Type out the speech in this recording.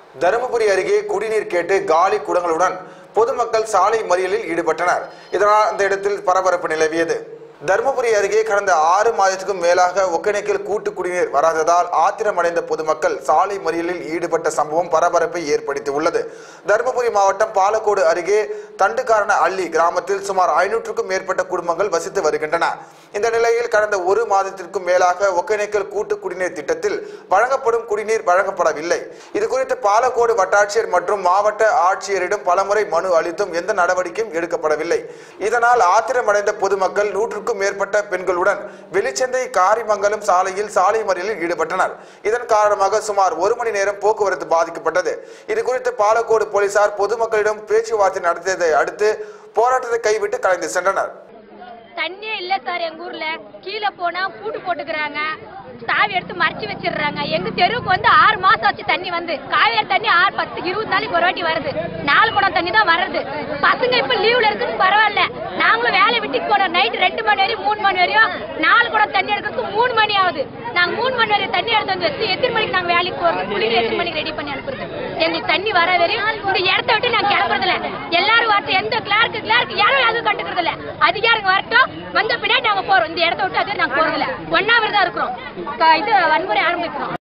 தருமபுரி அருகே குடிநீர் கேட்டு காலி குடங்களுடன் பொதுமக்கள் சாலை மறியலில் ஈடுபட்டனர் இதனால் அந்த இடத்தில் பரபரப்பு நிலவியது தருமபுரி அருகே கடந்த ஆறு மாதத்துக்கும் மேலாக ஒகேனக்கல் கூட்டு குடிநீர் வராததால் ஆத்திரமடைந்த பொதுமக்கள் சாலை மறியலில் ஈடுபட்ட சம்பவம் பரபரப்பை ஏற்படுத்தி உள்ளது தருமபுரி மாவட்டம் பாலக்கோடு அருகே தண்டுக்காரண அள்ளி கிராமத்தில் சுமார் ஐநூற்றுக்கும் மேற்பட்ட குடும்பங்கள் வசித்து வருகின்றன இந்த நிலையில் கடந்த ஒரு மாதத்திற்கும் மேலாக ஒகேனக்கல் கூட்டு குடிநீர் திட்டத்தில் வழங்கப்படும் குடிநீர் வழங்கப்படவில்லை இது குறித்து பாலக்கோடு வட்டாட்சியர் மற்றும் மாவட்ட ஆட்சியரிடம் பலமுறை மனு அளித்தும் எந்த நடவடிக்கையும் எடுக்கப்படவில்லை இதனால் ஆத்திரமடைந்த பொதுமக்கள் நூற்றுக்கும் மேற்பட்ட பெண்களுடன் வெளிச்சந்தை காரிமங்கலம் சாலையில் சாலை மறியலில் ஈடுபட்டனர் இதன் காரணமாக சுமார் ஒரு மணி நேரம் போக்குவரத்து பாதிக்கப்பட்டது இது குறித்து பாலக்கோடு போலீசார் பொதுமக்களிடம் பேச்சுவார்த்தை நடத்தியதை அடுத்து போராட்டத்தை கைவிட்டு கலைந்து சென்றனர் தண்ணியே இல்ல சார் எங்க ஊர்ல கீழே போனா பூட்டு போட்டுக்கிறாங்க சாவி எடுத்து மறைச்சு வச்சிடுறாங்க எங்க தெருவுக்கு வந்து ஆறு மாசம் ஆச்சு தண்ணி வந்து காவேரி தண்ணி ஆறு பத்து இருபது நாளைக்கு ஒரு வாட்டி வருது நாலு குடம் தண்ணி தான் வருது பசங்க இப்ப லீவ்ல இருக்குன்னு பரவாயில்ல நாங்களும் வேலை விட்டுக்கு போனோம் நைட் ரெண்டு மணி வரையும் மூணு மணி வரையும் நாலு குடம் தண்ணி எடுக்கிறதுக்கு மூணு மணி ஆகுது நாங்க மூணு மணி வரையும் தண்ணி எடுத்து வந்து வச்சு எத்தனை மணிக்கு நாங்க வேலைக்கு போறது குளிக்க எத்தனை மணிக்கு ரெடி பண்ணி அனுப்புறது எங்களுக்கு தண்ணி வர வரையும் இந்த இடத்த விட்டு நாங்க கிளம்புறது இல்ல எல்லாரும் வரட்டும் எந்த கிளார்க்கு கிளார்க்கு யாரும் யாரும் கண்டுக்கிறது இல்ல அதிகாரிங்க வரட்டும் வந்த பின்னாடி நாங்க போறோம் இந்த இடத்த விட்டு அது நாங்க போறது இல்ல ஒன்னாவது தான் இருக்கிறோம் க- இது வன்முறை ஆரம்பிக்கிறோம்